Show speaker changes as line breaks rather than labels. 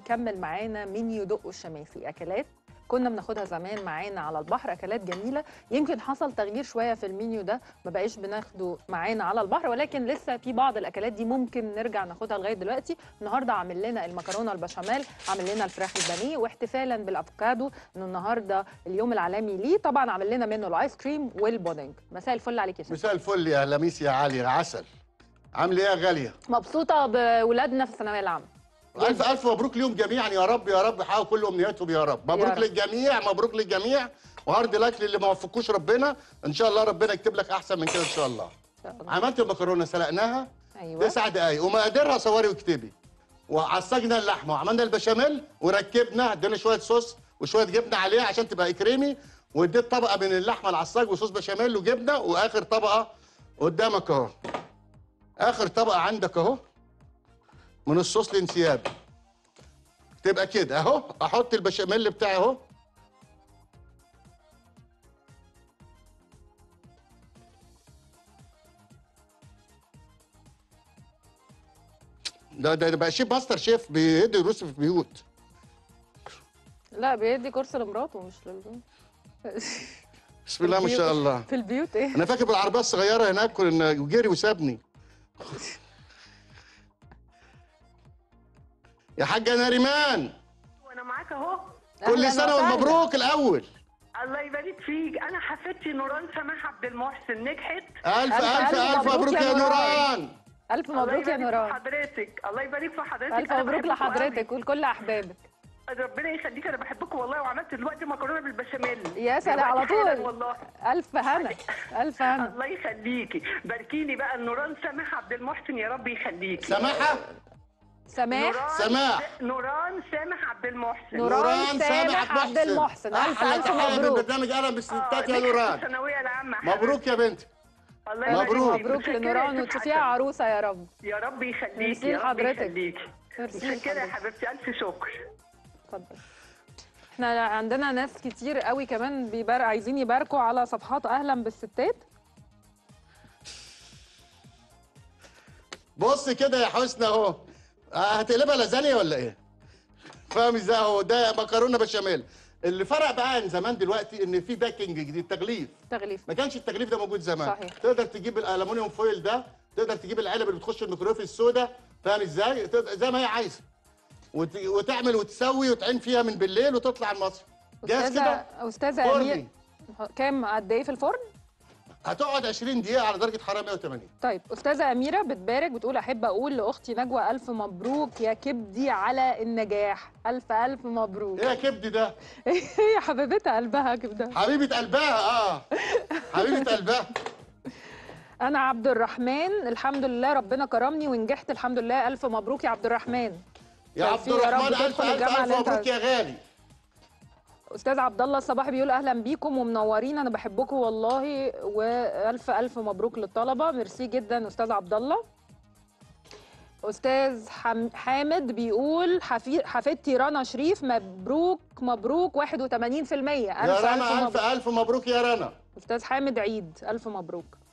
بيكمل معانا منيو دقه الشماسي اكلات كنا بناخدها زمان معانا على البحر اكلات جميله يمكن حصل تغيير شويه في المنيو ده ما بقاش بناخده معانا على البحر ولكن لسه في بعض الاكلات دي ممكن نرجع ناخدها لغايه دلوقتي النهارده عامل لنا المكرونه البشاميل عامل لنا الفراخ البانيه واحتفالا بالافوكادو انه النهارده اليوم العالمي ليه طبعا عامل لنا منه الايس كريم والبودنج مساء الفل عليك يا شيخ
مساء الفل يا لميس يا علي يا عسل عامل ايه يا غاليه
مبسوطه بولادنا في الثانويه العامه
الف الف مبروك ليهم جميعا يا رب يا رب حققوا كل امنياتهم يا رب مبروك
رب.
للجميع مبروك للجميع وهارد لك للي ما وفقوش ربنا ان شاء الله ربنا يكتب لك احسن من كده ان شاء الله
إن شاء الله.
عملت المكرونه سلقناها
ايوه
تسع دقايق ومقاديرها صوري واكتبي وعصجنا اللحمه وعملنا البشاميل وركبنا ادينا شويه صوص وشويه جبنه عليها عشان تبقى كريمي واديت طبقه من اللحمه العصاج وصوص بشاميل وجبنه واخر طبقه قدامك اهو اخر طبقه عندك اهو من الصوص الانسياب تبقى كده اهو احط البشاميل بتاعي اهو ده ده بقى شيف ماستر شيف بيدي دروس في بيوت
لا بيدي كورس لمراته مش للبيوت
بسم الله ما شاء الله
في البيوت ايه
انا فاكر بالعربيه الصغيره هناك كنا جري وسابني يا حاجه ناريمان
وانا معاك اهو
أهلاً
كل سنه
وسهلاً.
والمبروك الاول
الله يبارك فيك انا حفيدتي نوران سماح عبد المحسن نجحت
الف
ألف
الف الف مبروك يا نوران
الف
الله
مبروك يا
يبارك في
نوران
حضرتك الله يبارك في حضرتك
الف
أنا
مبروك
بحبكوا
لحضرتك ولكل احبابك
قوي. ربنا يخليك انا بحبكم والله وعملت دلوقتي مكرونه بالبشاميل
يا سلام
دلوقتي
على
حالاً
طول
والله
الف هنا الف هنا
الله يخليكي باركيلي بقى نوران سماح عبد المحسن يا رب يخليكي
سماحه
سماح
نوران
سماح.
نوران سامح عبد المحسن
نوران سامح عبد المحسن. ألف
احلى
ألف
تحية من
مبروك.
برنامج قلم بالستات يا
نجحت في
نوران
الثانويه العامه
مبروك يا بنتي
الله يبارك
مبروك.
فيك.
مبروك
متشكرة يا
لنوران
شيخ
وتشوفيها
حسن.
عروسه يا رب
يا رب يخليكي
ميرسي
يا رب
لحضرتك.
يخليكي
ميرسي
متشكرة يا
لحضرتك.
حبيبتي الف شكر
اتفضل احنا عندنا ناس كتير قوي كمان بيبار عايزين يباركوا على صفحات اهلا بالستات
بص كده يا حسنى اهو آه، هتقلبها لازانيا ولا ايه؟ فاهم ازاي اهو ده مكرونه بشاميل اللي فرق بقى عن زمان دلوقتي ان في باكينج جديد تغليف
تغليف
ما كانش التغليف ده موجود زمان
صحيح.
تقدر تجيب الالومنيوم فويل ده تقدر تجيب العلب اللي بتخش الميكرويف السوداء فاهم ازاي تقدر- زي ما هي عايزه وت... وتعمل وتسوي وتعين فيها من بالليل وتطلع المصري جاهز كده
استاذه استاذه امير
فرني
كام قد ايه في الفرن
هتقعد 20 دقيقه على درجه حراره 180
طيب استاذه اميره بتبارك بتقول احب اقول لاختي نجوى الف مبروك يا كبدي على النجاح الف الف مبروك
ايه يا كبدي ده
يا حبيبتها قلبها كبده
حبيبه قلبها اه حبيبه قلبها
انا عبد الرحمن الحمد لله ربنا كرمني ونجحت الحمد لله الف مبروك يا عبد الرحمن
يا عبد
توفيق يا رب
الرحمن الف
تدخل
الف
الجامعة
الف
اللي أنت
مبروك يا غالي
استاذ عبد الله الصباحي بيقول اهلا بيكم ومنورين انا بحبكم والله والف الف مبروك للطلبه ميرسي جدا استاذ عبد الله استاذ حم... حامد بيقول حفي... حفيدتي رنا شريف مبروك مبروك 81% الف
يا
الف
رنا الف
مبروك
الف مبروك يا رنا
استاذ حامد عيد الف مبروك